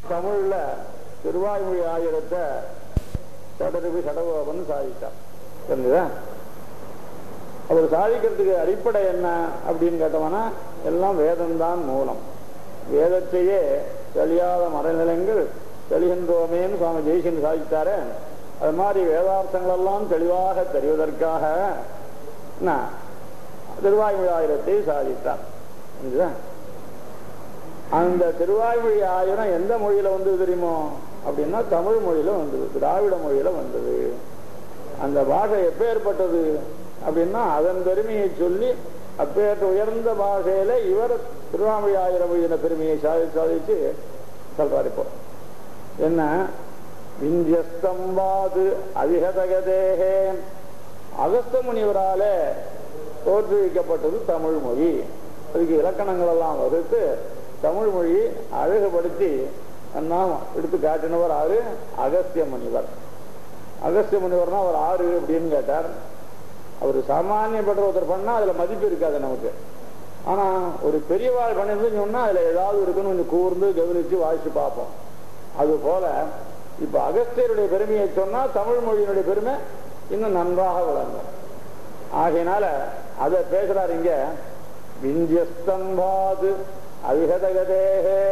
தமிழ்ல திருவாய்மொழி ஆயிரத்தை சடருவி சடகோபன் சாதித்தார் தெரிஞ்சுதா அவர் சாதிக்கிறதுக்கு அடிப்படை என்ன அப்படின்னு கேட்டோம்னா எல்லாம் வேதம்தான் மூலம் வேதத்தையே தெளியாத மறைநிலங்கள் தெளிகின்றோமேன்னு சுவாமி ஜெய்சிங் சாதித்தாரு அது மாதிரி வேதார்த்தங்கள் எல்லாம் தெளிவாக தெரிவதற்காக என்ன, திருவாய்மொழி ஆயிரத்தை சாதித்தார் புரிஞ்சுதா? அந்த திருவாய்மொழி ஆயிரம் எந்த மொழியில வந்தது தெரியுமோ அப்படின்னா தமிழ் மொழியில வந்தது திராவிட மொழியில வந்தது அந்த பாஷை எப்பேற்பட்டது அப்படின்னா அதன் பெருமையை சொல்லி அப்பேற்ற உயர்ந்த பாஷையில இவர் திருவாமொழி ஆயிரம் எழுதின பெருமையை சாதி சாதிச்சு சொல்றாரு இப்போ என்ன விந்தியஸ்தம்பாது அதிகதகதேகே அகஸ்த முனிவரால தோற்றுவிக்கப்பட்டது தமிழ் மொழி அதுக்கு இலக்கணங்கள் எல்லாம் வகுத்து தமிழ் மொழி அழகுபடுத்தி எல்லாம் எடுத்து காட்டினவர் ஆறு அகஸ்திய முனிவர் அகஸ்திய முனிவர்னா அவர் ஆறு அப்படின்னு கேட்டார் அவர் சாமானியப்பட்ட ஒருத்தர் பண்ணா அதுல மதிப்பு இருக்காது நமக்கு ஆனா ஒரு பெரியவாள் பண்ணிருந்து சொன்னா அதுல ஏதாவது இருக்குன்னு கொஞ்சம் கூர்ந்து கவனிச்சு வாசிச்சு பார்ப்போம் அது போல இப்ப அகஸ்தியருடைய பெருமையை சொன்னா தமிழ் மொழியினுடைய பெருமை இன்னும் நன்றாக விளங்கும் ஆகையினால அதை பேசுறாரு இங்க விந்தியஸ்தம்பாது அவிகதகதேகே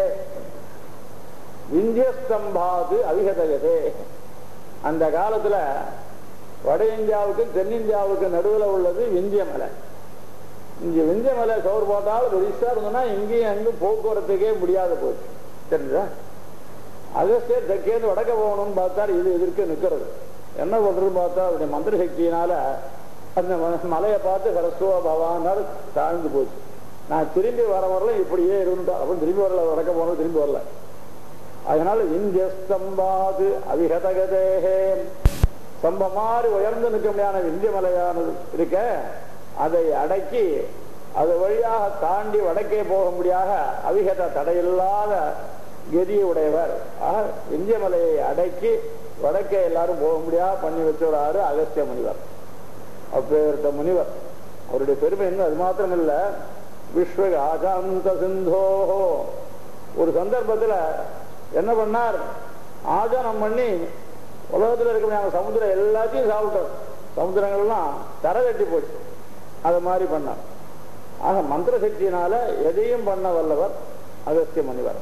விந்தியஸ்தம்பாது அவிகதகதே அந்த காலத்துல வட இந்தியாவுக்கும் தென்னிந்தியாவுக்கும் நடுவில் உள்ளது விந்திய மலை இங்க விந்திய மலை சோறு போட்டாலும் பெருசா இருந்ததுன்னா இங்கேயும் அங்கும் போக்குவரத்துக்கே முடியாத போச்சு தெரிஞ்சா அகஸ்தியர் தெற்கேந்து வடக்க போகணும்னு பார்த்தாரு இது எதிர்க்க நிக்கிறது என்ன பண்றதுன்னு பார்த்தா அவருடைய மந்திர சக்தியினால அந்த ம- மலையை பார்த்து ஹரஸ்வா பவானார் தாழ்ந்து போச்சு நான் திரும்பி வர வரல இப்படியே இருந்துட்டோம் அப்படின்னு திரும்பி வரல வடக்க போனது திரும்பி வரல அதனால இந்தியஸ்தம்பாது அவிகதகதேகே ஸ்தம்பம் மாதிரி உயர்ந்து நிற்க முடியாத இந்திய மலையானது இருக்க அதை அடக்கி அது வழியாக தாண்டி வடக்கே போக முடியாத அவிகத தடையில்லாத கதியை உடையவர் ஆக இந்திய மலையை அடக்கி வடக்கே எல்லாரும் போக முடியாத பண்ணி வச்சவராரு அகஸ்திய முனிவர் அப்பேற்பட்ட முனிவர் அவருடைய பெருமை இன்னும் அது மாத்திரம் இல்ல விஸ்வ ஆகாந்த சிந்தோஹோ ஒரு சந்தர்ப்பத்துல என்ன பண்ணார் ஆஜனம் பண்ணி உலகத்துல இருக்க சமுத்திரம் எல்லாத்தையும் சாப்பிட்டார் சமுத்திரங்கள்லாம் தரை கட்டி போச்சு அது மாதிரி பண்ணார் ஆக மந்திர சக்தியினால எதையும் பண்ண வல்லவர் அகஸ்திய முனிவர்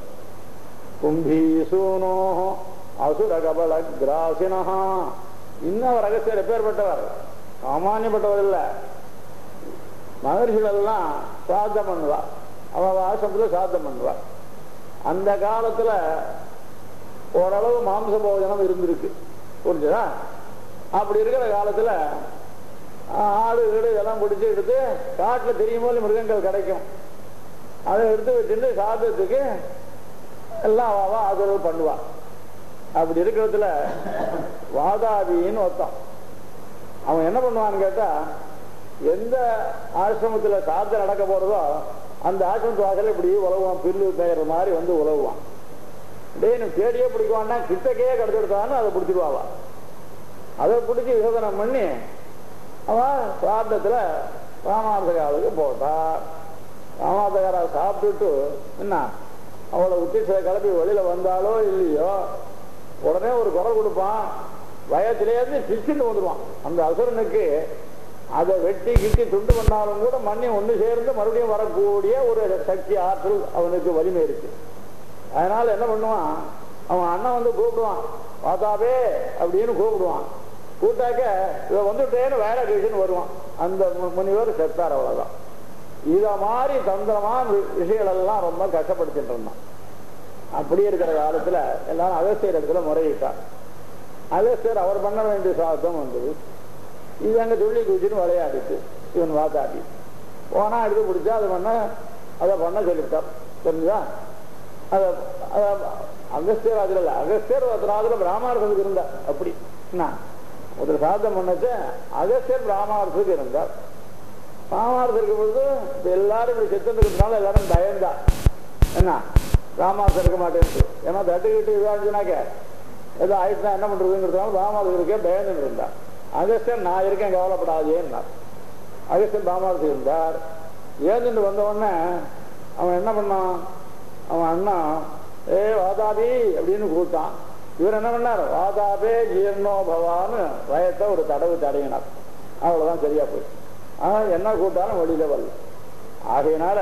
கும்பீசூனோ அசுர கபல கிராசினஹா இன்னும் அவர் அகஸ்தியர் எப்பேற்பட்டவர் சாமானியப்பட்டவர் இல்ல மகர்ஷிகள் எல்லாம் சாத்தம் பண்ணுவா அவ ஆசிரமத்துல சாத்தம் பண்ணுவா அந்த காலத்துல ஓரளவு மாம்ச போஜனம் இருந்திருக்கு புரிஞ்சுதா அப்படி இருக்கிற காலத்துல ஆடு வீடு இதெல்லாம் பிடிச்சி எடுத்து காட்டுல தெரியும் போது மிருகங்கள் கிடைக்கும் அதை எடுத்து வச்சுட்டு சாதத்துக்கு எல்லாம் அவ ஆதரவு பண்ணுவா அப்படி இருக்கிறதுல வாதாபின்னு ஒருத்தன் அவன் என்ன பண்ணுவான்னு கேட்டா எந்த ஆசிரமத்துல சாதம் நடக்க போறதோ அந்த ஆசிரமத்து வாசல இப்படி உழவுவான் பில்லு பெயர் மாதிரி வந்து உழவுவான் டேய் நீ தேடியே பிடிக்குவான்னா கிட்டக்கையே கடத்தி எடுத்தான்னு அதை பிடிச்சிடுவாவா அதை பிடிச்சி விசோதனம் பண்ணி அவன் சாதத்துல ராமார்த்தகாலுக்கு போட்டா ராமார்த்தகாரா சாப்பிட்டுட்டு என்ன அவளை உத்திசை கிளப்பி வெளியில வந்தாலோ இல்லையோ உடனே ஒரு குரல் கொடுப்பான் வயத்திலேருந்து பிச்சுட்டு வந்துடுவான் அந்த அசுரனுக்கு அதை வெட்டி கிட்டி துண்டு பண்ணாலும் கூட மண்ணி ஒன்று சேர்ந்து மறுபடியும் வரக்கூடிய ஒரு சக்தி ஆற்றல் அவனுக்கு வலிமை இருக்கு அதனால என்ன பண்ணுவான் அவன் அண்ணன் வந்து கூப்பிடுவான் வாத்தாபே அப்படின்னு கூப்பிடுவான் கூட்டாக்க இவ வந்துட்டேன்னு வேற கழிச்சுன்னு வருவான் அந்த மு- முனிவர் செத்தார் அவ்வளவுதான் இத மாதிரி தந்திரமான வி- விஷயங்கள் எல்லாம் ரொம்ப கஷ்டப்படுத்திட்டு இருந்தான் அப்படி இருக்கிற காலத்துல எல்லாரும் அகஸ்தியர் இடத்துல முறையிட்டான் அகஸ்தியர் அவர் பண்ண வேண்டிய சாதம் வந்தது இது அங்க துள்ளி குதிச்சுன்னு விளையாடிச்சு இவன் வாத்தாடி போனா எடுத்து பிடிச்சா அது பண்ண அதை பண்ண சொல்லிவிட்டார் தெரிஞ்சுதா அத அத- அகஸ்தியர் அதுல இல்ல அகஸ்தியர் ஒருத்தராதுல பிராமணர்களுக்கு இருந்தார் அப்படி என்ன ஒருத்தர் சாதம் பண்ணச்ச அகஸ்தியர் பிராமணத்துக்கு இருந்தார் ராமாரதம் இருக்கும் பொழுது இப்ப எல்லாரும் இப்படி செத்து இருக்கிறதுனால எல்லாரும் பயந்தா என்ன ராமாரதம் இருக்க மாட்டேன்னு ஏன்னா தட்டுக்கிட்டு இதாச்சுனாக்க ஏதோ ஆயிடுச்சுனா என்ன பண்றதுங்கிறதுனால ராமாரதம் இருக்கே பயந்து இருந்தா அகஸ்தியன் நான் இருக்கேன் கவலைப்படாதேன்னார் அகஸ்தியன் ராமாரதம் இருந்தார் ஏந்துட்டு வந்த உடனே அவன் என்ன பண்ணான் அவன் அண்ணா ஏ வாதாபி அப்படின்னு கூப்பிட்டான் இவர் என்ன பண்ணார் வாதாபே ஜீர்ணோ பவான்னு வயத்தை ஒரு தடவு தடவினார் அவ்வளவுதான் சரியா போய் ஆனா என்ன கூப்பிட்டாலும் வெளியில வரல ஆகையினால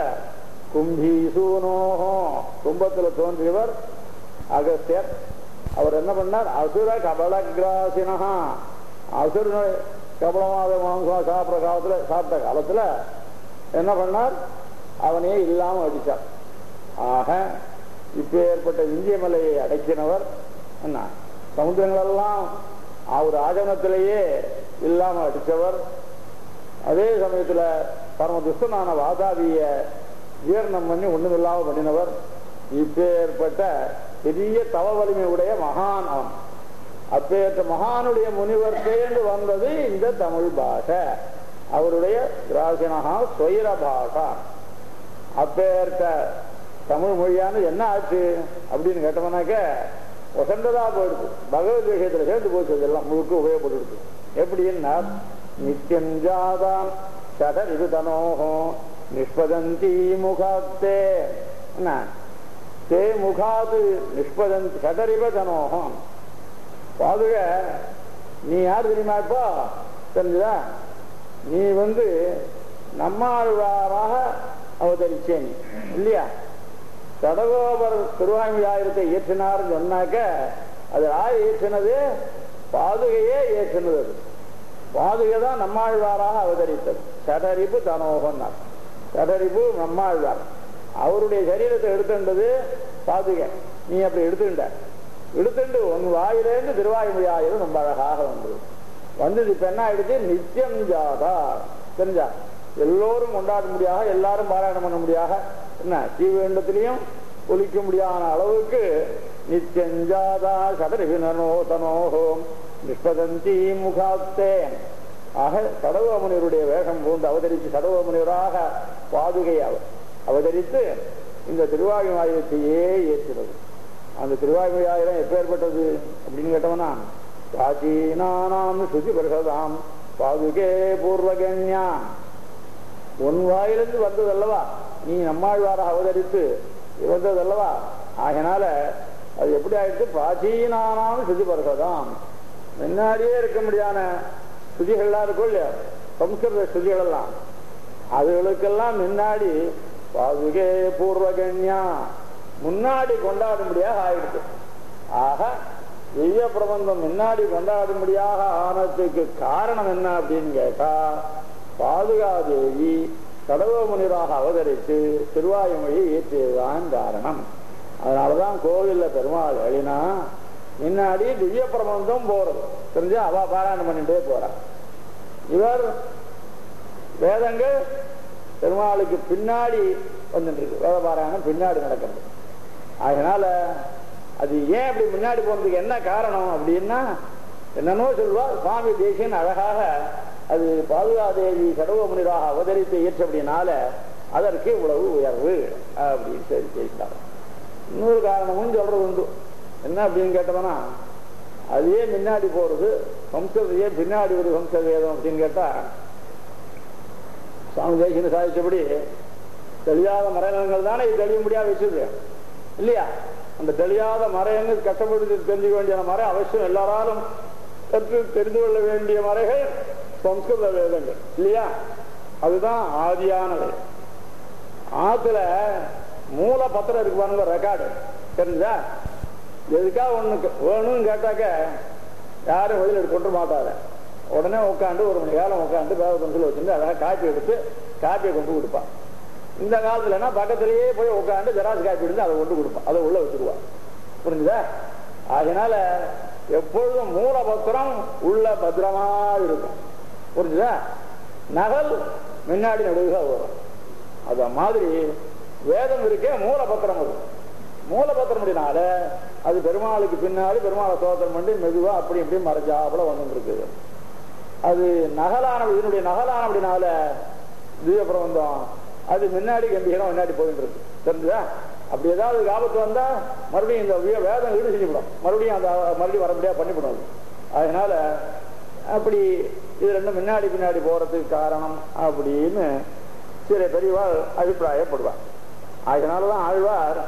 கும்பீசூனோகம் கும்பத்துல தோன்றியவர் அகஸ்தியர் அவர் என்ன பண்ணார் அசுர கபல கிராசினஹா அசுர கபலமாக மாம்சம் சாப்பிட்ற காலத்துல சாப்பிட்ட காலத்துல என்ன பண்ணார் அவனையே இல்லாம அடிச்சார் ஆக இப்ப ஏற்பட்ட இந்திய மலையை அடக்கினவர் என்ன சமுத்திரங்களெல்லாம் அவர் ஆகமத்திலேயே இல்லாம அடிச்சவர் அதே சமயத்துல பரம துஷ்டனான வாதாபிய ஜீரணம் பண்ணி ஒண்ணுமில்லாம பண்ணினவர் இப்பேற்பட்ட பெரிய தவ வலிமை உடைய மகான் அவன் அப்பேற்ற மகானுடைய முனிவர் சேர்ந்து வந்தது இந்த தமிழ் பாஷை அவருடைய திராசினகா ஸ்வயிர பாஷா அப்பேற்ற தமிழ் மொழியானது என்ன ஆச்சு அப்படின்னு கேட்டோம்னாக்க வசந்ததா போயிடுது பகவத் விஷயத்துல சேர்ந்து போச்சு இதெல்லாம் முழுக்க உபயோகப்பட்டு எப்படின்னா நித்தியம் ஜாதாம் சடரிவு தனோகம் நிஷ்பதந்தி முகாத்தே என்ன தே முகாது நிஷ்பதந்தி சடரிவ தனோகம் பாதுக நீ யார் தெரியுமா இப்போ தெரிஞ்சுதா நீ வந்து நம்மாழ்வாராக அவதரிச்சே நீ இல்லையா சடகோபர் திருவாமியாயிரத்தை இயற்றினார்னு சொன்னாக்க அது யார் இயற்றினது பாதுகையே இயற்றினது அது பாதுகை தான் நம்மாழ்வாராக அவதரித்தது சடரிப்பு தனோகன்னார் சடரிப்பு நம்மாழ்வார் அவருடைய சரீரத்தை எடுத்துண்டது பாதுகை நீ அப்படி எடுத்துக்கிட்ட எடுத்துட்டு உன் வாயிலேருந்து திருவாய்மொழி ஆயிரம் ரொம்ப அழகாக வந்தது வந்தது இப்ப என்ன ஆயிடுச்சு நித்தியம் ஜாதா தெரிஞ்சா எல்லோரும் கொண்டாட முடியாக எல்லாரும் பாராயணம் பண்ண முடியாக என்ன ஸ்ரீவேண்டத்திலையும் ஒலிக்க முடியாத அளவுக்கு நித்தியஞ்சாதா சதரிவினோ தனோஹோம் நிஷ்பதந்தி முகாத்தே ஆக சடவமுனிவருடைய வேகம் பூண்டு அவதரித்து சடவமுனிவராக பாதுகை அவர் அவதரித்து இந்த திருவாயுமாயத்தையே ஏற்றினது அந்த திருவாயுமாயிரம் எப்பேற்பட்டது அப்படின்னு கேட்டோம்னா பிராச்சீனானாம் சுதி பிரகதாம் பாதுகே பூர்வகன்யா உன் வாயிலிருந்து வந்ததல்லவா நீ நம்மாழ்வாராக அவதரித்து வந்ததல்லவா ஆகினால அது எப்படி ஆயிடுச்சு பிராச்சீனானாம் சுதி பரசதாம் முன்னாடியே இருக்க முடியாத சுதிகள்லாம் இருக்கும் இல்லையா சம்ஸ்கிருத சுதிகள் எல்லாம் அதுகளுக்கெல்லாம் முன்னாடி பாதுகே பூர்வகன்யா முன்னாடி கொண்டாடும்படியாக ஆயிடுச்சு ஆக திவ்ய பிரபந்தம் முன்னாடி கொண்டாடும்படியாக ஆனதுக்கு காரணம் என்ன அப்படின்னு கேட்டா பாதுகாதேவி கடவுள முனிவராக அவதரித்து திருவாயுமொழியை ஏற்றியதுதான் காரணம் அதனாலதான் கோவில்ல பெருமாள் எழினா முன்னாடி திவ்ய பிரபந்தம் போறது தெரிஞ்சு அவ பாராயணம் பண்ணிட்டே போறா இவர் வேதங்கள் பெருமாளுக்கு பின்னாடி வந்துட்டு இருக்கு வேத பாராயணம் பின்னாடி நடக்கிறது அதனால அது ஏன் அப்படி முன்னாடி போனதுக்கு என்ன காரணம் அப்படின்னா என்னன்னோ சொல்லுவா சுவாமி தேசியன் அழகாக அது பாதுகாதேவி சடவ முனிவராக அவதரித்து இயற்றபடினால அதற்கு இவ்வளவு உயர்வு அப்படின்னு சரி செய்தார் இன்னொரு காரணமும் சொல்றது உண்டு என்ன அப்படின்னு கேட்டோம்னா அதே முன்னாடி போறது சம்ஸ்கிருதையே பின்னாடி ஒரு சம்ஸ்கிருத வேதம் அப்படின்னு கேட்டா சுவாமி தேசியன் சாதிச்சபடி தெளியாத மறைநலங்கள் தானே இது தெளிய முடியாது வச்சது இல்லையா அந்த தெளியாத மறைன்னு கஷ்டப்பட்டு தெரிஞ்சுக்க வேண்டிய மறை அவசியம் எல்லாராலும் கற்று தெரிந்து கொள்ள வேண்டிய மறைகள் சம்ஸ்கிருத வேதங்கள் இல்லையா அதுதான் ஆதியானது ஆத்துல மூல பத்திரம் இருக்கு பாருங்க ரெக்கார்டு தெரிஞ்சா எதுக்கா ஒண்ணு வேணும்னு கேட்டாக்க யாரும் வெளியில் எடுத்து கொண்டு மாட்டாங்க உடனே உட்காந்து ஒரு மணி நேரம் உட்காந்து பேர பென்சில் வச்சுட்டு அழகாக காப்பி எடுத்து காப்பியை கொண்டு கொடுப்பான் இந்த காலத்துலன்னா பக்கத்திலேயே போய் உட்காந்து ஜெராக்ஸ் காப்பி எடுத்து அதை கொண்டு கொடுப்பான் அதை உள்ள வச்சுருவான் புரிஞ்சுதா அதனால எப்பொழுதும் மூலபத்திரம் உள்ள பத்திரமா இருக்கும் புரிஞ்சுதா நகல் முன்னாடி நடுவுக வரும் அத மாதிரி வேதம் இருக்கே மூலபத்திரம் அது மூலபத்திரம் அப்படினால அது பெருமாளுக்கு பின்னாடி பெருமாளை சோதனம் பண்ணி மெதுவா அப்படி இப்படி மறைஞ்சாப்புல வந்து இருக்குது அது நகலான இதனுடைய நகலான அப்படினால திவ்ய பிரபந்தம் அது முன்னாடி கம்பீரம் முன்னாடி போயிட்டு இருக்கு தெரிஞ்சுதா அப்படி ஏதாவது ஆபத்து வந்தா மறுபடியும் இந்த வே- வேதம் ஈடு செஞ்சுவிடும் மறுபடியும் அந்த மறுபடியும் வரப்படியா பண்ணிவிடும் அது. அதனால அப்படி இது ரெண்டும் முன்னாடி பின்னாடி போறதுக்கு காரணம் அப்படின்னு சில பெரியவாள் அபிப்பிராயப்படுவார் அதனாலதான் ஆழ்வார்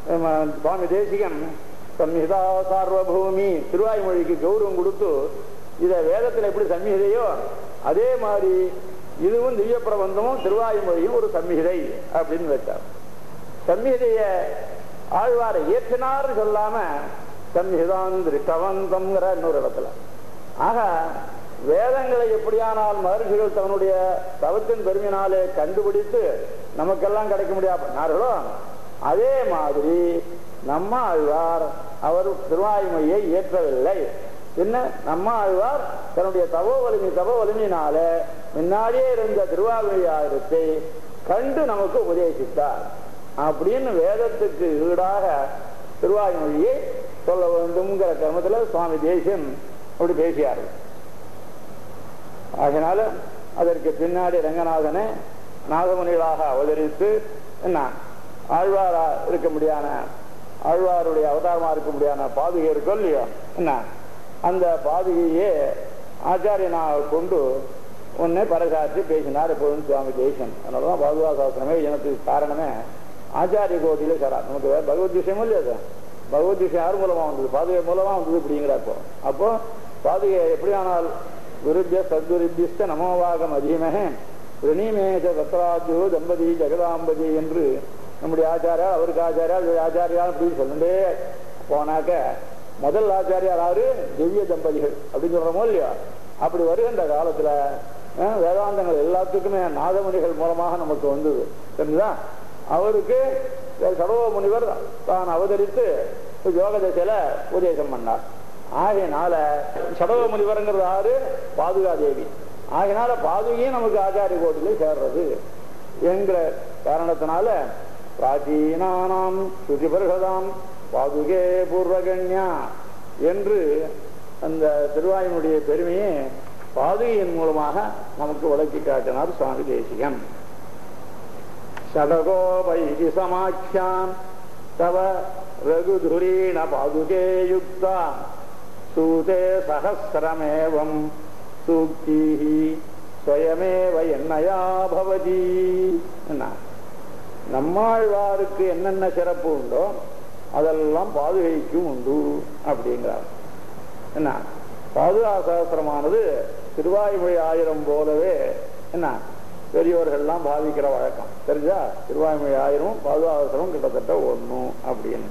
அஹ், சுவாமி தேசிகன் சம்ஹிதா சார்வபூமி திருவாய்மொழிக்கு கௌரவம் கொடுத்து இதை வேதத்தில் எப்படி சம்ஹிதையோ அதே மாதிரி இதுவும் திவ்ய பிரபந்தமும் திருவாய்மொழியும் ஒரு சம்ஹிதை அப்படின்னு வச்சார் சம்ஹிதைய ஆழ்வாரை இயற்றினார் சொல்லாம சம்ஹிதான் திருஷ்டவந்தம்ங்கிற இன்னொரு இடத்துல ஆக வேதங்களை எப்படியானால் மகர்ஷிகள் தன்னுடைய தவத்தின் பெருமினாலே கண்டுபிடித்து நமக்கெல்லாம் கிடைக்க முடியாது பண்ணார்களோ அதே மாதிரி நம்ம ஆழ்வார் அவர் திருவாய்மொழியை இயற்றவில்லை என்ன நம்ம ஆழ்வார் தன்னுடைய தவ வலிமை தவ வலிமையினால முன்னாடியே இருந்த திருவாய்மொழி ஆயிரத்தை கண்டு நமக்கு உபதேசித்தார் அப்படின்னு வேதத்துக்கு ஈடாக திருவாய்மொழியை சொல்ல வேண்டும்ங்கிற கிரமத்தில் சுவாமி தேசியன் அப்படி பேசியார்கள் ஆகினால அதற்கு பின்னாடி ரங்கநாதனை நாகமுனிகளாக அவதரித்து என்ன ஆழ்வாரா இருக்க முடியான ஆழ்வாருடைய அவதாரமா இருக்க முடியான பாதுகை இருக்கும் இல்லையோ என்ன அந்த பாதுகையே ஆச்சாரியனாக கொண்டு உன்னை பறைசாற்றி பேசினார் எப்போதும் சுவாமி தேசன் அதனாலதான் பாதுகா சாஸ்திரமே இனத்துக்கு காரணமே ஆச்சாரிய கோட்டியில சரா நமக்கு வேற பகவத் விஷயம் இல்லையா அது பகவத் விஷயம் யார் மூலமா வந்தது பாதுகை மூலமா வந்தது இப்படிங்கிற அப்போ அப்போ பாதுகை எப்படியானால் விருத்திய சத்விருத்திஸ்த நமோவாகம் அதிகமே ரிணிமேஷ சத்ராஜு தம்பதி ஜெகதாம்பதி என்று நம்முடைய ஆச்சாரியார் அவருக்கு ஆச்சாரியார் இவர் ஆச்சாரியார் அப்படின்னு சொல்லிட்டே போனாக்க முதல் ஆச்சாரியார் யாரு திவ்ய தம்பதிகள் அப்படின்னு சொல்றோமோ இல்லையா அப்படி வருகின்ற காலத்துல அஹ், வேதாந்தங்கள் எல்லாத்துக்குமே நாதமுனிகள் மூலமாக நமக்கு வந்தது தெரிஞ்சுதா அவருக்கு சடவ முனிவர் தான் அவதரித்து யோக தசையில உபதேசம் பண்ணார் ஆகையினால சடவ முனிவருங்கிறது யாரு பாதுகா தேவி ஆகையினால பாதுகையும் நமக்கு ஆச்சாரிய கோட்டிலே சேர்றது என்கிற காரணத்தினால பிராச்சீனானாம் சுதிபர்கதாம் பாதுகே பூர்வகன்யா என்று அந்த திருவாயினுடைய பெருமையை பாதுகையின் மூலமாக நமக்கு விளக்கி காட்டினார் சுவாமி தேசிகன் षडगोपैः समाख्याम् तव रघुधुरीण पादुके युक्ता सूते सहस्रमेवम् सूक्तिः स्वयमेव என்னையா பவதி என்ன நம்மாழ்வாருக்கு என்னென்ன சிறப்பு உண்டோ அதெல்லாம் பாதுகைக்கும் உண்டு அப்படிங்கிறார் என்ன பாதுகா சாஸ்திரமானது திருவாய்மொழி ஆயிரம் போலவே என்ன பெரியோர்கள்லாம் பாவிக்கிற வழக்கம் தெரிஞ்சா திருவாய்மொழி ஆயிரம் பாதுகாசனம் கிட்டத்தட்ட ஒண்ணும் அப்படின்னு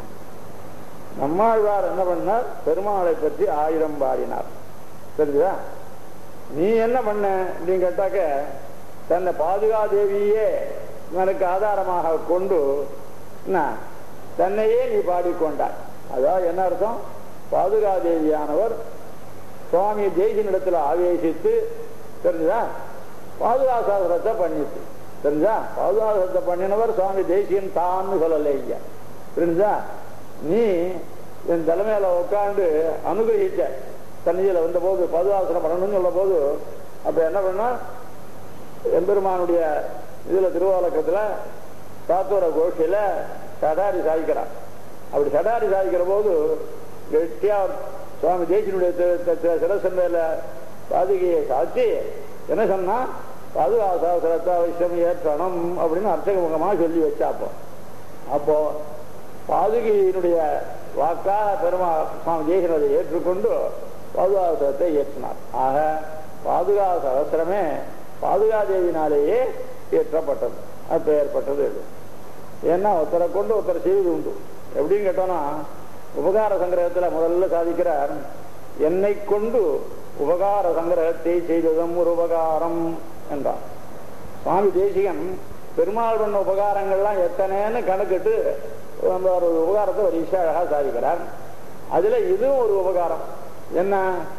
நம்மாழ்வார் என்ன பண்ணார் பெருமாளை பற்றி ஆயிரம் பாடினார் தெரிஞ்சா நீ என்ன பண்ண அப்படின்னு கேட்டாக்க தன்னை பாதுகா தேவியே எனக்கு ஆதாரமாக கொண்டு என்ன தன்னையே நீ பாடிக்கொண்டாய் அதாவது என்ன அர்த்தம் பாதுகா தேவியானவர் சுவாமி தேசியனிடத்தில் ஆவேசித்து தெரிஞ்சுதா பாதுகா சாஸ்திரத்தை பண்ணிட்டு தெரிஞ்சா பாதுகாசத்தை பண்ணினவர் சுவாமி தேசியன் தான்னு சொல்லலை ஐயா தெரிஞ்சா நீ என் தலைமையில உட்காந்து அனுகிரகிச்ச தண்ணியில வந்த போது பாதுகாசனம் பண்ணணும்னு சொல்ல போது அப்ப என்ன பண்ணா எம்பெருமானுடைய இதுல திருவாலக்கத்துல சாத்தோர கோஷ்டியில சடாரி சாய்க்கிறான் அப்படி சடாரி சாய்க்கிற போது கெட்டியா சுவாமி தேசியனுடைய சிரசன் மேல பாதுகையை சாத்தி என்ன சொன்னா பாதுகாசாசனத்தை அவசியம் ஏற்றணும் அப்படின்னு அர்ச்சகமுகமா சொல்லி வச்சா அப்போ அப்போ பாதுகையினுடைய வாக்காக பெருமா சுவாமி தேசியன் அதை ஏற்றுக்கொண்டு பாதுகாசனத்தை ஏற்றினார் ஆக பாதுகா சகசிரமே பாதுகாதேவினாலேயே ஏற்றப்பட்டது அப்ப ஏற்பட்டது இது ஏன்னா ஒருத்தரை கொண்டு ஒருத்தர் செய்வது உண்டு எப்படின்னு கேட்டோம்னா உபகார சங்கிரகத்துல முதல்ல சாதிக்கிறார் என்னை கொண்டு உபகார சங்கிரகத்தை செய்ததும் ஒரு உபகாரம் என்றார் சுவாமி தேசிகன் பெருமாள் பண்ண உபகாரங்கள்லாம் எத்தனைன்னு கணக்கிட்டு அந்த ஒரு உபகாரத்தை ஒரு விஷயம் அழகா சாதிக்கிறார் அதுல இதுவும் ஒரு உபகாரம் என்ன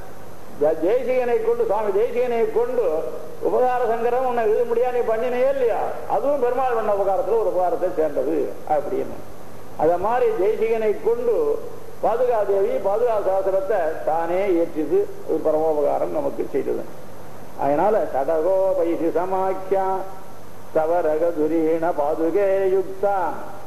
த- தேசிகனை கொண்டு சுவாமி தேசிகனை கொண்டு உபகார சங்கரம் உன்னை எழுத முடியா நீ பண்ணினே இல்லையா அதுவும் பெருமாள் பண்ண உபகாரத்துல ஒரு உபகாரத்தை சேர்ந்தது அப்படின்னு அத மாதிரி தேசிகனை கொண்டு பாதுகா தேவி பாதுகா சாஸ்திரத்தை தானே ஏற்றிது ஒரு பரமோபகாரம் நமக்கு செய்தது அதனால சடகோ பைசி சமாக்கியா தவ ரக துரீண பாதுகே யுக்தா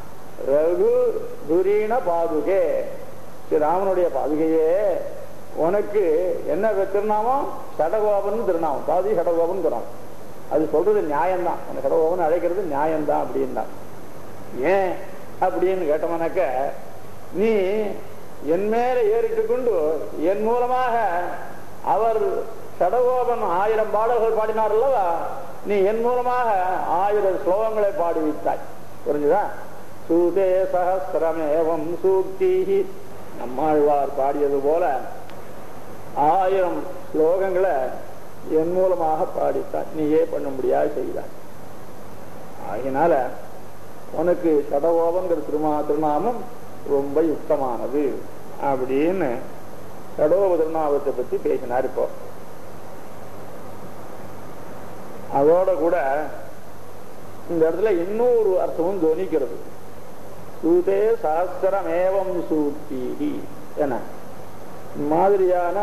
ரகு துரீண பாதுகே ஸ்ரீ ராமனுடைய பாதுகையே உனக்கு என்ன திருநாமம் சடகோபன் திருநாமம் பாதி சடகோபன் திருநாமம் அது சொல்றது நியாயம்தான் உன்னை சடகோபன் அழைக்கிறது நியாயம்தான் அப்படின்னா ஏன் அப்படின்னு கேட்டவனாக்க நீ என் மேல ஏறிட்டு கொண்டு என் மூலமாக அவர் சடகோபன் ஆயிரம் பாடல்கள் பாடினார் அல்லவா நீ என் மூலமாக ஆயிரம் ஸ்லோகங்களை பாடி வைத்தாய் புரிஞ்சுதா சூதே சகசிரமேவம் சூக்தி நம்மாழ்வார் பாடியது போல ஆயிரம் ஸ்லோகங்களை என் மூலமாக பாடித்தாய் நீயே பண்ண முடியாது செய்தாய் ஆகினால உனக்கு சடகோபங்கிற திருமா திருநாமம் ரொம்ப யுக்தமானது அப்படின்னு சடோப திருநாமத்தை பத்தி பேசினார் இப்போ அதோட கூட இந்த இடத்துல இன்னொரு அர்த்தமும் துவனிக்கிறது சூதே சாஸ்திரமேவம் சூத்தி என மாதிரியான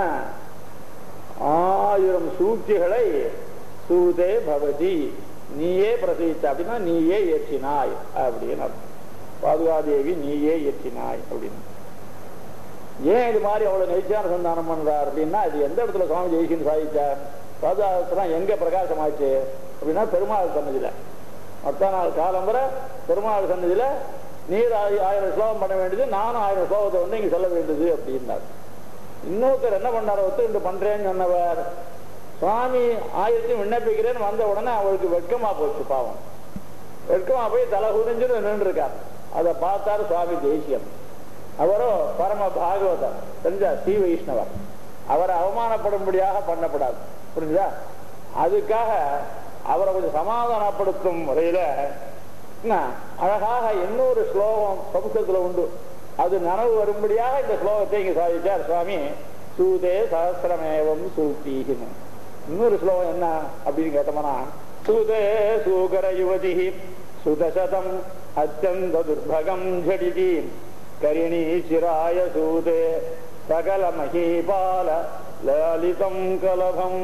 ஆயிரம் சூழ்ச்சிகளை சூதே பவதி நீயே பிரசவித்த அப்படின்னா நீயே ஏற்றினாய் அப்படின்னு அர்த்தம் பாதுகாதேவி நீயே ஏற்றினாய் அப்படின்னு ஏன் இது மாதிரி அவ்வளவு நெய்ச்சியான சந்தானம் பண்றார் அப்படின்னா இது எந்த இடத்துல சுவாமி ஜெயிஷன் சாதிச்சார் பாதுகாத்தெல்லாம் எங்க பிரகாசமாச்சு அப்படின்னா பெருமாள் சன்னதியில மொத்த நாள் காலம்பரை பெருமாள் சன்னதியில நீர் ஆயி- ஆயிரம் ஸ்லோகம் பண்ண வேண்டியது நானும் ஆயிரம் ஸ்லோகத்தை வந்து இங்க சொல்ல வேண்டியது அப்படின்னார் இன்னொருத்தர் என்ன பண்ணார் ஒத்துண்டு பண்றேன்னு சொன்னவர் சுவாமி ஆயிரத்தையும் விண்ணப்பிக்கிறேன்னு வந்த உடனே அவருக்கு வெட்கமா போச்சு பாவம் வெட்கமா போய் தலை குனிஞ்சு நின்று இருக்கார் அதை பார்த்தாரு சுவாமி தேசியம் அவரோ பரம பாகவதர் தெரிஞ்சா ஸ்ரீ வைஷ்ணவர் அவரை அவமானப்படும்படியாக பண்ணப்படாது புரிஞ்சுதா அதுக்காக அவரை கொஞ்சம் சமாதானப்படுத்தும் முறையில என்ன, அழகாக இன்னொரு ஸ்லோகம் சம்ஸ்கிருதத்துல உண்டு அது நனவு வரும்படியாக இந்த ஸ்லோகத்தை இங்க சாதிச்சார் சுவாமி சூதே சகசிரமேவம் சூத்தீகின்னு இன்னொரு ஸ்லோகம் என்ன அப்படின்னு கேட்டோம்னா சூதே சூகர யுவதி சுதசதம் அத்தியந்த துர்பகம் ஜடிதி கரிணி சிராய சூதே சகல மகீபால லலிதம் கலபம்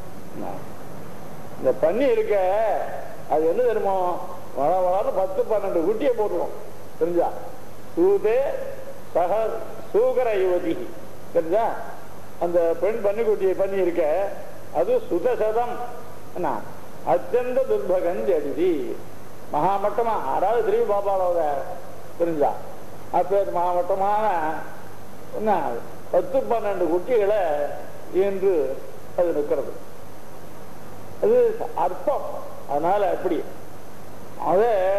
இந்த பன்னி இருக்க அது என்ன தெரியுமோ வள வளர்ந்து பத்து பன்னெண்டு குட்டியை போட்டுரும் தெரிஞ்சா சூதே சக சூகர யுவதி தெரிஞ்சா அந்த பெண் பன்னிக்குட்டியை பண்ணி இருக்க அது சுதசதம் என்ன அத்தியந்த துர்பகன் ஜடிதி மகாமட்டமா யாராவது திரும்பி பாப்பாளோட தெரிஞ்சா அப்ப மகாமட்டமான என்ன பத்து பன்னெண்டு குட்டிகளை ஈன்று அது நிற்கிறது அது அர்த்தம் அதனால அப்படி அத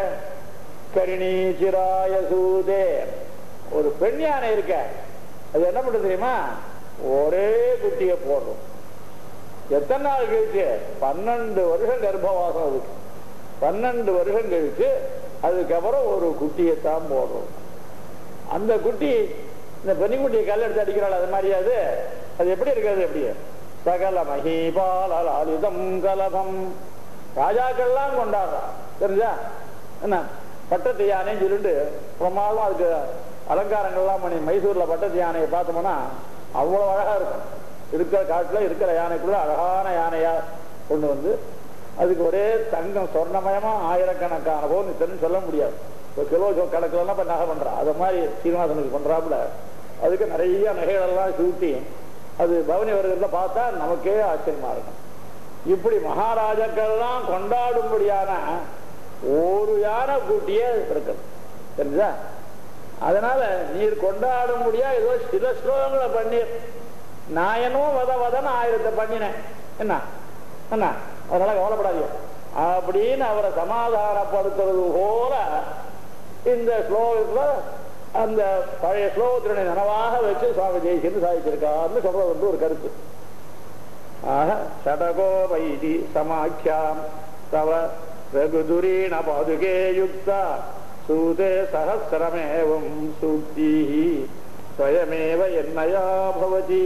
கரிணீச்சிராய சூதே ஒரு பெண் யானை இருக்க அது என்ன பண்ணுறது தெரியுமா ஒரே குட்டியை போடுறோம் எத்தனை நாள் கழிச்சு பன்னெண்டு வருஷம் கர்ப்பவாசம் அதுக்கு பன்னெண்டு வருஷம் கழிச்சு அதுக்கப்புறம் ஒரு குட்டியைத்தான் போடுறோம் அந்த குட்டி இந்த பெண்ணிக்குட்டியை கல் எடுத்து அடிக்கிறாள் அது மாதிரி அது அது எப்படி இருக்கிறது எப்படி சகல மகிபால லாலிதம் கலபம் ராஜாக்கள்லாம் கொண்டாடுறான் தெரிஞ்சா என்ன பட்டத்து யானைன்னு சொல்லிட்டு பிரமாதம் அதுக்கு அலங்காரங்கள்லாம் பண்ணி மைசூர்ல பட்டத்து யானையை பார்த்தோம்னா அவ்வளவு அழகா இருக்கும் இருக்கிற காட்டுல இருக்கிற யானைக்குள்ள அழகான யானையா கொண்டு வந்து அதுக்கு ஒரே தங்கம் சொர்ணமயமா ஆயிரக்கணக்கான போன்னு தெரிஞ்சு சொல்ல முடியாது இப்போ கிலோ கணக்குல எல்லாம் இப்ப நகை பண்றான் அது மாதிரி சீனிவாசனுக்கு பண்றாப்புல அதுக்கு நிறைய நகைகளெல்லாம் சூட்டி அது பவனி வருகிறத பார்த்தா நமக்கே ஆச்சரியமா இருக்கும் இப்படி மகாராஜாக்கள்லாம் கொண்டாடும்படியான ஒரு யானை கூட்டியே இருக்குது தெரிஞ்சா அதனால நீர் கொண்டாடும்படியா ஏதோ சில ஸ்லோகங்களை பண்ணீர் நாயனும் வத வதன்னு ஆயிரத்தை பண்ணினேன் என்ன என்ன அதனால கவலைப்படாதீங்க அப்படின்னு அவரை சமாதானப்படுத்துறது போல இந்த ஸ்லோகத்துல அந்த பழைய ஸ்லோகத்தினுடைய நனவாக வச்சு சுவாமி ஜெயிச்சுன்னு சாதிச்சிருக்காருன்னு சொல்றது வந்து ஒரு கருத்து ஆக ஷடகோ வைதி சமாக்கியாம் தவ ரகுதுரீண பாதுகே யுக்தா சூதே சகசிரமேவம் சூக்தீஹி ஸ்வயமேவ என்னையா பவதி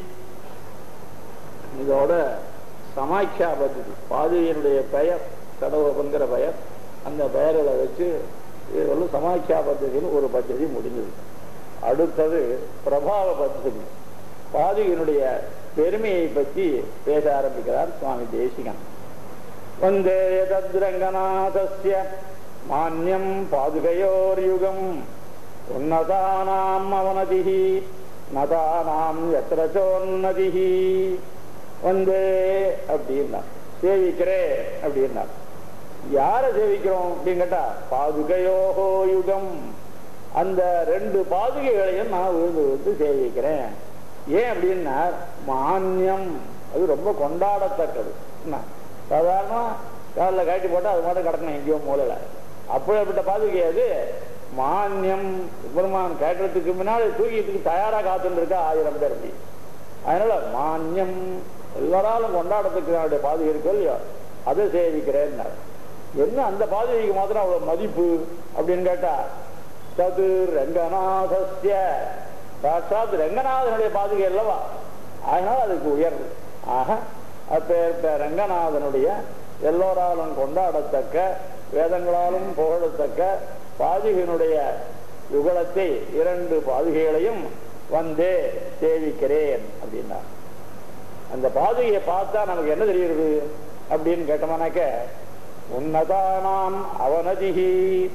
இதோட சமாக்கியா பദ്ധதி பாதுகையினுடைய பெயர் கடவுபங்கிற பெயர் அந்த பெயர்களை வச்சு இதெல்லாம் சமாக்கியா பద్ధதின்னு ஒரு பദ്ധதி முடிஞ்சது அடுத்தது பிரபாவ பద్ధதி பாதுகையினுடைய பெருமையை பற்றி பேச ஆரம்பிக்கிறார் சுவாமி தேசிகன் வந்தே தத்ரங்கநாதஸ்ய மான்யம் பாதுகையோர்யுகம் உன்னதானாம் அவனதிஹி நதானாம் எத்திர சோன்னதிஹி வந்தே அப்படின்னா சேவிக்கிறே அப்படின்னா யாரை சேவிக்கிறோம் அப்படின்னு கேட்டா பாதுகையோகோ யுகம் அந்த ரெண்டு பாதுகைகளையும் நான் விழுந்து விழுந்து சேவிக்கிறேன் ஏன் அப்படின்னா மானியம் அது ரொம்ப கொண்டாடத்தக்கது என்ன சாதாரண காலில் கட்டி போட்டால் அது மட்டும் கிடக்கணும் எங்கேயோ மூலையில் அப்படிப்பட்ட பாதுகை அது மானியம் பெருமான் கேட்டதுக்கு முன்னாடி தூக்கியத்துக்கு தயாராக காத்துட்டு இருக்கா ஆயிரம் பேர் அப்படி அதனால மானியம் எல்லாராலும் கொண்டாடத்துக்கு என்னுடைய பாதுகை இருக்கு இல்லையோ அதை சேவிக்கிறேன்னாரு என்ன அந்த பாதுகைக்கு மாத்திரம் அவ்வளவு மதிப்பு அப்படின்னு கேட்டா தது ரங்கநாதஸ்ய சாட்சாத் ரங்கநாதனுடைய பாதுகை அல்லவா அதனால அதுக்கு உயர்வு ஆக அப்பேற்ப ரங்கநாதனுடைய எல்லோராலும் கொண்டாடத்தக்க வேதங்களாலும் புகழத்தக்க பாதுகையினுடைய யுகலத்தை இரண்டு பாதுகைகளையும் வந்தே சேவிக்கிறேன் அப்படின்னா அந்த பாதுகையை பார்த்தா நமக்கு என்ன தெரியுது அப்படின்னு கேட்டோம்னாக்க உன்னதானாம் அவனதிகி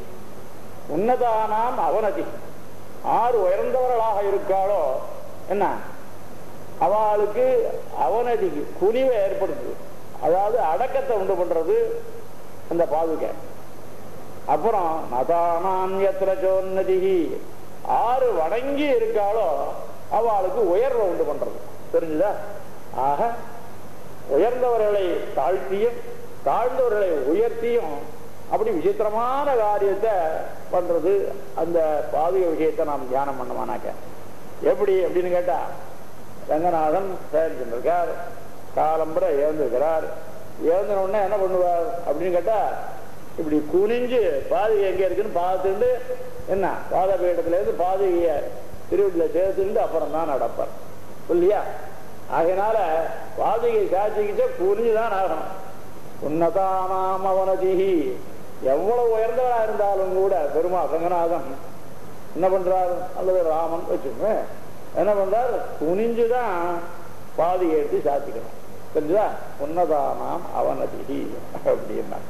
உன்னதானாம் அவனதி ஆறு உயர்ந்தவர்களாக இருக்காளோ என்ன அவளுக்கு அவனதிக்கு குனிவை ஏற்படுத்துது அதாவது அடக்கத்தை உண்டு பண்றது அந்த பாதுகை அப்புறம் நதானாம் எத்திர சோன்னதிகி ஆறு வணங்கி இருக்காளோ அவளுக்கு உயர்வை உண்டு பண்றது தெரிஞ்சுதா ஆக உயர்ந்தவர்களை தாழ்த்தியும் தாழ்ந்தவர்களை உயர்த்தியும் அப்படி விசித்திரமான காரியத்தை பண்றது அந்த பாதுகை விஷயத்தை நாம் தியானம் பண்ணுவானாக்க எப்படி அப்படின்னு கேட்டா ரங்கநாதன் செயல்பட்டிருக்கார் காலம்புற ஏந்திருக்கிறார் ஏந்தின உடனே என்ன பண்ணுவார் அப்படின்னு கேட்டா இப்படி குனிஞ்சு பாதுகை எங்க இருக்குன்னு பார்த்துட்டு என்ன பாதபீடத்துல இருந்து பாதுகைய திருவள்ளில சேர்த்துட்டு அப்புறம் தான் நடப்பார் இல்லையா ஆகையினால பாதுகை சாட்சிக்கிட்ட குனிஞ்சுதான் ஆகணும் உன்னதானாம் அவனதிகி எவ்வளவு உயர்ந்தவனா இருந்தாலும் கூட பெருமாள் ரங்கநாதன் என்ன பண்றார் அல்லது ராமன் வச்சுக்கோங்க என்ன பண்றார் குனிஞ்சுதான் பாதி எடுத்து சாத்திக்கணும் தெரிஞ்சுதா உன்னதானாம் அவனதிகி அப்படின்னா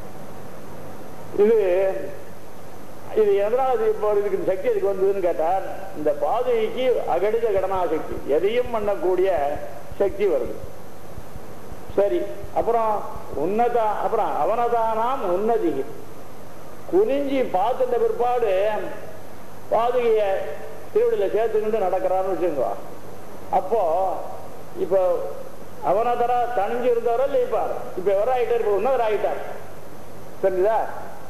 இது இது எதனால இது இப்போ இதுக்கு இந்த சக்தி இதுக்கு வந்ததுன்னு கேட்டார் இந்த பாதைக்கு அகடித கடனா சக்தி எதையும் பண்ணக்கூடிய சக்தி வருது சரி அப்புறம் உன்னதா அப்புறம் அவனதானாம் உன்னதி குனிஞ்சி பார்த்துட்ட பிற்பாடு பாதுகைய திருவிழில சேர்த்துக்கிட்டு நடக்கிறான்னு வச்சுக்கோ அப்போ இப்போ அவனதரா தணிஞ்சு இருந்தவரா இல்லை இப்ப இப்ப எவரா ஆயிட்டார் இப்ப உன்னதர் ஆயிட்டார் தெரிஞ்சுதா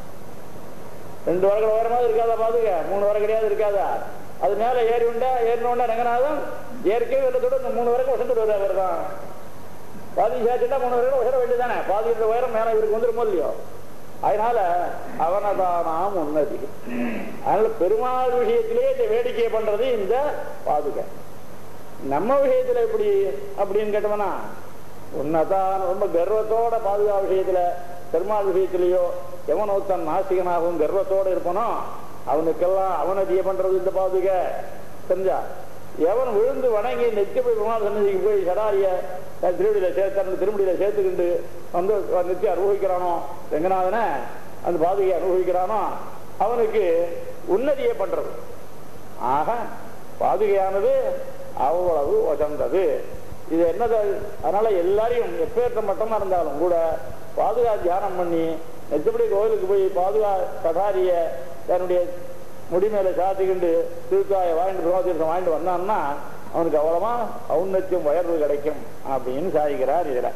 ரெண்டு வரகள் உயரமாவது இருக்காதா பாதுக மூணு வர கிடையாது இருக்காதா அது மேல ஏறி உண்டா ஏறினோண்டா ரங்கநாதன் இயற்கை வெள்ளத்தோட இந்த மூணு வரைக்கும் வசந்துட்டு வருவார் தான் பாதி சேர்த்துட்டா மூணு வரைக்கும் உயர வேண்டியதானே பாதி இந்த உயரம் மேல இவருக்கு வந்துருமோ இல்லையோ அதனால அவனதானாம் உன்னதி அதனால பெருமாள் விஷயத்திலேயே இந்த வேடிக்கையை பண்றது இந்த பாதுகை நம்ம விஷயத்துல எப்படி அப்படின்னு கேட்டோம்னா உன்னதான் ரொம்ப கர்வத்தோட பாதுகா விஷயத்துல பெருமாள் விஷயத்திலேயோ எவன் ஒருத்தன் நாசிகனாகவும் கர்வத்தோட இருப்பானோ அவனுக்கெல்லாம் அவனதிய பண்றது இந்த பாதுகை தெரிஞ்சா எவன் விழுந்து வணங்கி நெத்தி போய் பெருமாள் சன்னதிக்கு போய் சடாரிய திருவடியில சேர்த்து திருமுடியில சேர்த்துக்கிண்டு வந்து நெத்தி அனுபவிக்கிறானோ ரெங்கநாதனை அந்த பாதுகையை அனுபவிக்கிறானோ அவனுக்கு உன்னதியை பண்றது ஆக பாதுகையானது அவ்வளவு உசந்தது இது என்னது அதனால எல்லாரையும் எப்பேற்ற மட்டமா இருந்தாலும் கூட பாதுகா தியானம் பண்ணி நெச்சப்படி கோயிலுக்கு போய் பாதுகா கதாரிய தன்னுடைய முடி மேல சாத்திக்கிண்டு திருக்காயை வாங்கிட்டு பிரம்மதீர்த்தம் வாங்கிட்டு வந்தான்னா அவனுக்கு அவ்வளவா ஔன்னத்தியம் உயர்வு கிடைக்கும் அப்படின்னு சாதிக்கிறார் இதுல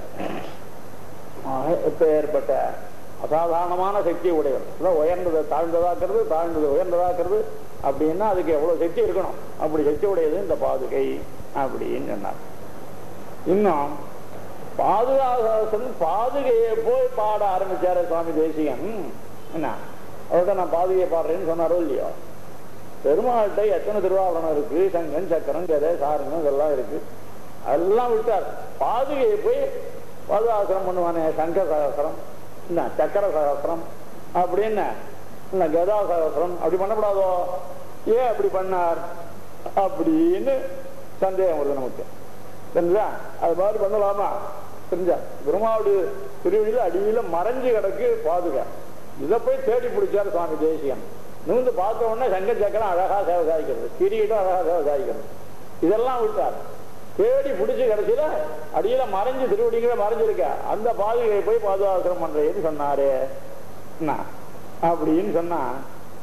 இப்ப ஏற்பட்ட அசாதாரணமான சக்தி உடையவர் அதான் உயர்ந்ததை தாழ்ந்ததாக்குறது தாழ்ந்தது உயர்ந்ததாக்குறது அப்படின்னா அதுக்கு எவ்வளவு சக்தி இருக்கணும் அப்படி சக்தி உடையது இந்த பாதுகை அப்படின்னு சொன்னார் இன்னும் பாதுகாசன் பாதுகையை போய் பாட ஆரம்பிச்சாரு சுவாமி தேசிகன் என்ன அவர்கிட்ட நான் பாதுகையை பாடுறேன்னு சொன்னாரோ இல்லையோ பெருமாள்கிட்ட எத்தனை திருவாபரணம் இருக்கு சங்கன் சக்கரம் கதை சாரங்கம் இதெல்லாம் இருக்கு அதெல்லாம் விட்டார் பாதுகையை போய் பாதுகாசனம் பண்ணுவானே சங்க சகசரம் என்ன சக்கர சகசரம் அப்படின்னு என்ன கதா சகசரம் அப்படி பண்ணக்கூடாதோ ஏன் அப்படி பண்ணார் அப்படின்னு சந்தேகம் வருது நமக்கு தெரிஞ்சா அது மாதிரி பண்ணலாமா தெரிஞ்சா பெருமாவுடைய திருவடியில் அடியில மறைஞ்சு கிடக்கு பாதுகா இதை போய் தேடி பிடிச்சார் சுவாமி தேசியன் நிமிந்து பார்த்த உடனே சங்க சக்கரம் அழகா சேவை சாதிக்கிறது கிரீடம் அழகா சேவை சாதிக்கிறது இதெல்லாம் விட்டார் தேடி பிடிச்சு கடைசியில அடியில மறைஞ்சு திருவடிங்கிற மறைஞ்சிருக்க அந்த பாதுகையை போய் பாதுகாசனம் பண்றேன்னு சொன்னாரு என்ன அப்படின்னு சொன்னா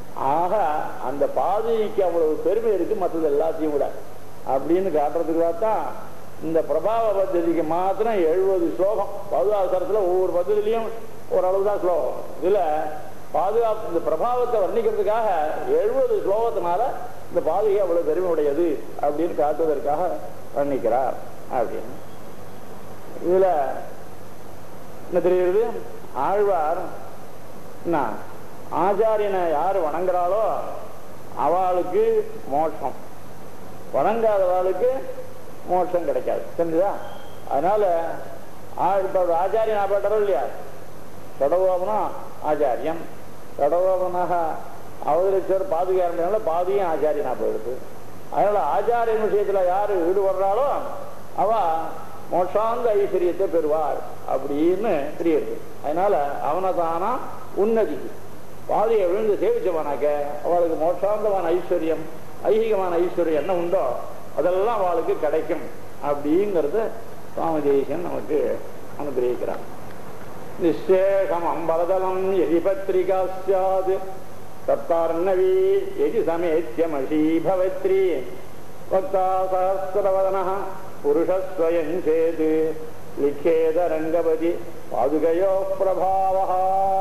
ஆக அந்த பாதைக்கு அவ்வளவு பெருமை இருக்கு மற்றது எல்லாத்தையும் விட அப்படின்னு காட்டுறதுக்காக தான் இந்த பிரபாவ பద్ధதிக்கு மாத்திரம் எழுபது ஸ்லோகம் பாதுகாசரத்துல ஒவ்வொரு பద్ధதிலையும் ஓரளவு தான் ஸ்லோகம் இதுல பாதுகாப்பு இந்த பிரபாவத்தை வர்ணிக்கிறதுக்காக எழுபது ஸ்லோகத்தினால இந்த பாதுகை அவ்வளவு பெருமை உடையது அப்படின்னு காட்டுவதற்காக வர்ணிக்கிறார் அப்படின்னு இதுல என்ன தெரியுது ஆழ்வார் என்ன ஆச்சாரியனை யார் வணங்குறாளோ அவளுக்கு மோட்சம் வணங்காதவாளுக்கு மோட்சம் கிடைக்காது தெரிஞ்சுதா அதனால ஆ- இப்ப ஒரு ஆச்சாரியன் ஆப்பட்டாரோ இல்லையா கடவோபனா ஆச்சாரியம் கடவோபனாக அவதரிச்சவர் பாதுகாரனால பாதியும் ஆச்சாரியனா போயிடுது அதனால ஆச்சாரியன் விஷயத்துல யாரு ஈடுபடுறாளோ அவ மோட்சாந்த ஐஸ்வர்யத்தை பெறுவார் அப்படின்னு தெரியுது அதனால அவனை தானா உன்னதி பாதையை விழுந்து சேவிச்சவனாக்க அவளுக்கு மோட்சாந்தமான ஐஸ்வர்யம் ஐகிகமான ஐஸ்வர்யம் என்ன உண்டோ அதெல்லாம் அவளுக்கு கிடைக்கும் அப்படிங்கறத சுவாமி தேசியன் நமக்கு அனுகிரகிக்கிறார் நிச்சேஷம் அம்பரதலம் எதி பத்திரிகா சியாத் தத்தார்ணவி எதி சமேத்தியமஷீ பவத்ரி வக்தா சஹஸ்ரவதன புருஷஸ்வயம் சேத் லிக்கேத ரங்கபதி பாதுகையோ பிரபாவः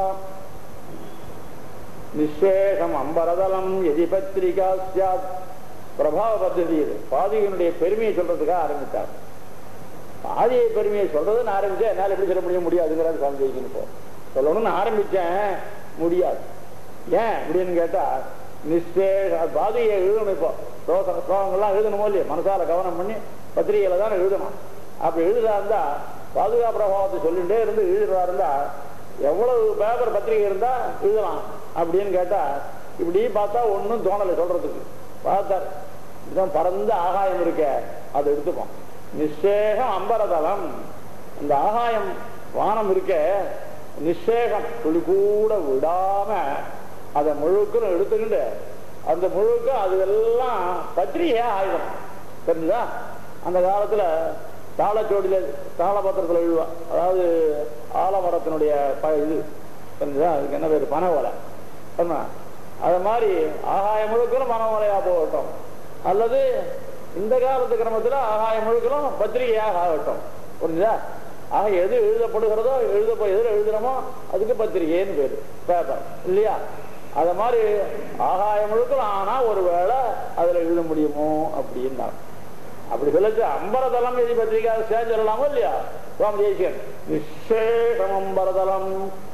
நிச்சேஷம் அம்பரதலம் எதி பத்திரிகா சியாத் பிரபாவ பద్ధதி இது பாதிகனுடைய பெருமையை சொல்றதுக்காக ஆரம்பித்தார் பாதியை பெருமையை சொல்றதுன்னு ஆரம்பிச்சா என்னால எப்படி சொல்ல முடிய முடியாதுங்கிறாரு சுவாமி ஜெயிக்கணும் இப்போ சொல்லணும்னு ஆரம்பிச்சேன் முடியாது ஏன் அப்படின்னு கேட்டா நிச்சேஷ பாதியை எழுதணும் இப்போ ஸ்லோக ஸ்லோகங்கள்லாம் எழுதணுமோ இல்லையா மனசால கவனம் பண்ணி பத்திரிகையில தான் எழுதணும் அப்படி எழுதுறா இருந்தா பாதுகா பிரபாவத்தை சொல்லிட்டே இருந்து எழுதுறா இருந்தா எவ்வளவு பேப்பர் பத்திரிகை இருந்தா எழுதலாம் அப்படின்னு கேட்டா இப்படி பார்த்தா ஒண்ணும் தோணலை சொல்றதுக்கு பார்த்தார் இதுதான் பரந்த ஆகாயம் இருக்க அதை எடுத்துப்போம் நிச்சேகம் அம்பரதலம் இந்த ஆகாயம் வானம் இருக்க நிச்சேகம் துளி கூட விடாம அதை முழுக்கும் எடுத்துக்கிட்டு அந்த முழுக்க அது எல்லாம் பத்திரிகையா ஆயுதம் தெரிஞ்சுதா அந்த காலத்துல தாளச்சோடியில தாளபத்திரத்துல எழுதுவா அதாவது ஆலமரத்தினுடைய ப- இது தெரிஞ்சுதா அதுக்கு என்ன பேரு பனை ஓலை சொன்னா அது மாதிரி ஆகாயம் முழுக்கலும் மனோமலையா போகட்டும் அல்லது இந்த காலத்து கிரமத்துல ஆகாயம் முழுக்கலும் பத்திரிகையாக ஆகட்டும் புரிஞ்சுதா ஆக எது எழுதப்படுகிறதோ எழுத எதில் எழுதுறோமோ அதுக்கு பத்திரிகைன்னு பேரு பேப்பர் இல்லையா அத மாதிரி ஆகாயம் முழுக்கலும் ஆனா ஒருவேளை அதுல எழுத முடியுமோ அப்படின்னா அப்படி சொல்லிச்சு அம்பரதலம் எதி பத்திரிகா சேர்ந்து சொல்லலாமோ இல்லையா சுவாமி தேசியன் நிச்சேஷம் அம்பரதலம்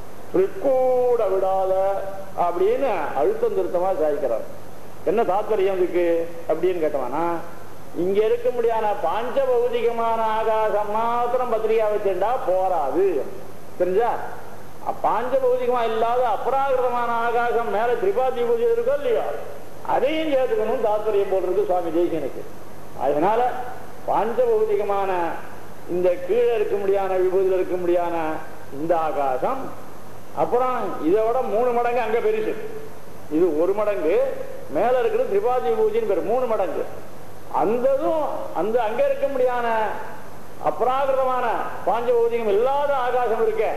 கூட விடாத அப்படின்னு அழுத்தம் திருத்தமா சாதிக்கிறார் என்ன தாத்பரியம் இதுக்கு அப்படின்னு கேட்டவானா இங்க இருக்க முடியாத பாஞ்ச பௌதிகமான ஆகாசம் மாத்திரம் பத்திரிகா வச்சுட்டா போராது தெரிஞ்சா அ- பாஞ்ச பௌதிகமா இல்லாத அபராகிருதமான ஆகாசம் மேல திரிபாதி பூஜை இருக்கோ இல்லையோ அதையும் சேர்த்துக்கணும் தாத்பரியம் போட்டிருக்கு சுவாமி தேசியனுக்கு அதனால பாஞ்ச பௌதிகமான இந்த கீழே இருக்க முடியாத விபூதியில் இருக்க முடியாத இந்த ஆகாசம் அப்புறம் இதோட மூணு மடங்கு அங்க பெருசு இது ஒரு மடங்கு மேல இருக்கிறது திரிபாதி பூஜைன்னு பேர் மூணு மடங்கு அந்ததும் அந்த அங்க இருக்க முடியாத அப்ராகிருதமான பாஞ்ச பௌதிகம் இல்லாத ஆகாசம் இருக்க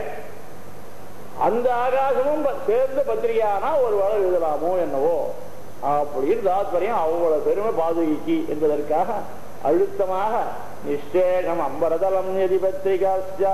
அந்த ஆகாசமும் ப- சேர்ந்து பத்திரிகையானா ஒரு வேளை எழுதலாமோ என்னவோ அப்படின்னு தாத்பரியம் அவ்வளவு பெருமை பாதுகிக்கு என்பதற்காக அழுத்தமாக நிச்சேகம் அம்பரதலம் எதி பத்திரிகா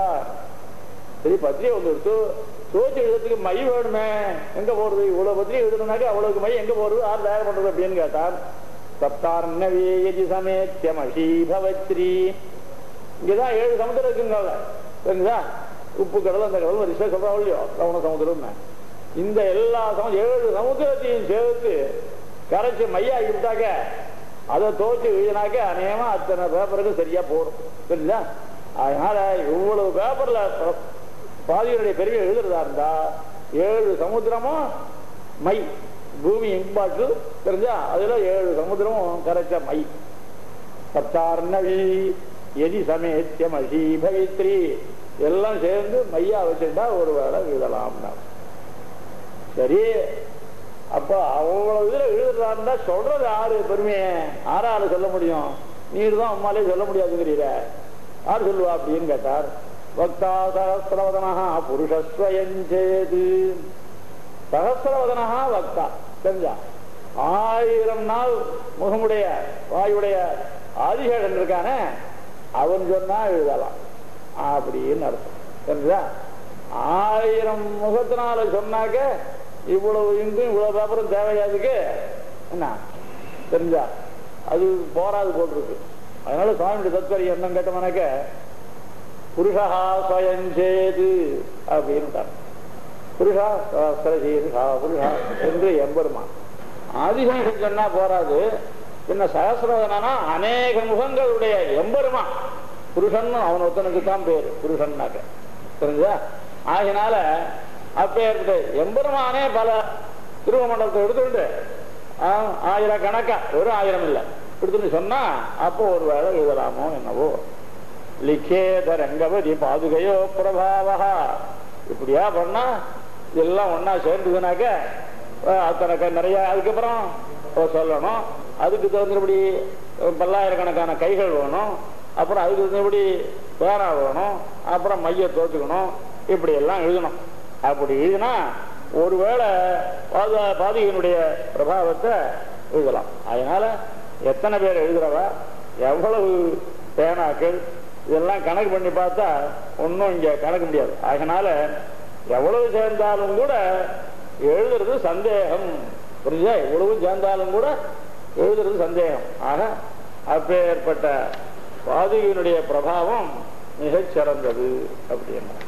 சரி பத்திரிகை ஒன்று எடுத்து சோச்சு எழுதுறதுக்கு மை வேணுமே எங்க போறது இவ்வளவு பத்திரிகை எழுதணும்னாக்க அவ்வளவுக்கு மை எங்க போறது யார் தயார் பண்றது அப்படின்னு கேட்டார் சப்தார்ணவேயதி சமேத்தியம் அஷீபவத்ரி இங்கதான் ஏழு சமுத்திரம் இருக்குங்க தெரியுதா உப்பு கடல் அந்த கடல் வரிசை சொல்றோம் இல்லையோ ரவண சமுத்திரம் இந்த எல்லா சமு ஏழு சமுத்திரத்தையும் சேர்த்து கரைச்சு மையாக்கி விட்டாக்க அதை துவச்சு எழுதினாக்க அநேகமா அத்தனை பேப்பருக்கு சரியா போடும் தெரியுதா அதனால இவ்வளவு பேப்பர்ல ப- பாதிகளுடைய பெருமை எழுதுறதா இருந்தா ஏழு சமுத்திரமும் மை பூமி இம்பாட்டு தெரிஞ்சா அதுல ஏழு சமுத்திரமும் கரைச்ச மை சப்தார்ணவி எதி சமேத்தியம் அசீபவித்ரி எல்லாம் சேர்ந்து மையா வச்சுட்டா ஒரு வேளை எழுதலாம்னா சரி அப்ப அவ்வளவு இதுல எழுதுறாருந்தா சொல்றது யாரு பெருமையை ஆறாரு சொல்ல முடியும் நீர் தான் அம்மாலே சொல்ல முடியாதுங்கிறீர யார் சொல்லுவா அப்படின்னு கேட்டார் பக்தா சகசிரவதனா புருஷஸ்வயஞ்சேது சகசிரவதனா வக்தா தெரிஞ்சா ஆயிரம் நாள் முகமுடைய வாயுடைய ஆதிசேடன் இருக்கானே அவன் சொன்னா எழுதலாம் அப்படின்னு அர்த்தம் தெரிஞ்சா ஆயிரம் முகத்தினால சொன்னாக்க இவ்வளவு இங்கும் இவ்வளவு பேப்பரும் தேவையாதுக்கு என்ன தெரிஞ்சா அது போராது போட்டிருக்கு அதனால சுவாமியுடைய தத்வரியம் என்ன கேட்டோம்னாக்க புருஷா ஸ்வயஞ்சேது அப்படின்னு புருஷா சஹசிரசீர்ஷா புருஷா என்று எம்பெருமான் ஆதிசேஷன் சொன்னா போராது பின்ன சகசிரவதனா அநேக முகங்களுடைய எம்பெருமான் புருஷன் அவன் ஒருத்தனுக்கு தான் பேரு புருஷன்னாக்க தெரிஞ்சா ஆகினால அப்பேற்பட்ட எம்பெருமானே பல திருவமண்டலத்தை எடுத்துட்டு ஆயிரக்கணக்கா ஒரு ஆயிரம் இல்லை எடுத்துட்டு சொன்னா அப்போ ஒரு வேலை எழுதலாமோ என்னவோ லிக்கேத ரங்கவதி பாதுகையோ பிரபாவா இப்படியா பண்ணா எல்லாம் ஒன்னா சேர்ந்ததுனாக்க அஹ், அத்தனை க- நிறைய அதுக்கப்புறம் சொல்லணும் அதுக்கு தகுந்தபடி அஹ், பல்லாயிரக்கணக்கான கைகள் வேணும் அப்புறம் அதுக்கு தகுந்தபடி பேரா வேணும் அப்புறம் மைய தோத்துக்கணும் இப்படி எல்லாம் எழுதணும் அப்படி எழுதினா ஒருவேளை பாது பாதிகனுடைய பிரபாவத்தை எழுதலாம் அதனால எத்தனை பேர் எழுதுறவ எவ்வளவு பேனாக்கள் இதெல்லாம் கணக்கு பண்ணி பார்த்தா ஒன்றும் இங்க கணக்கு முடியாது அதனால எவ்வளவு சேர்ந்தாலும் கூட எழுதுறது சந்தேகம் புரிஞ்சா எவ்வளவு சேர்ந்தாலும் கூட எழுதுறது சந்தேகம் ஆக அப்பேற்பட்ட பாதிகையினுடைய பிரபாவம் மிகச் சிறந்தது அப்படின்னா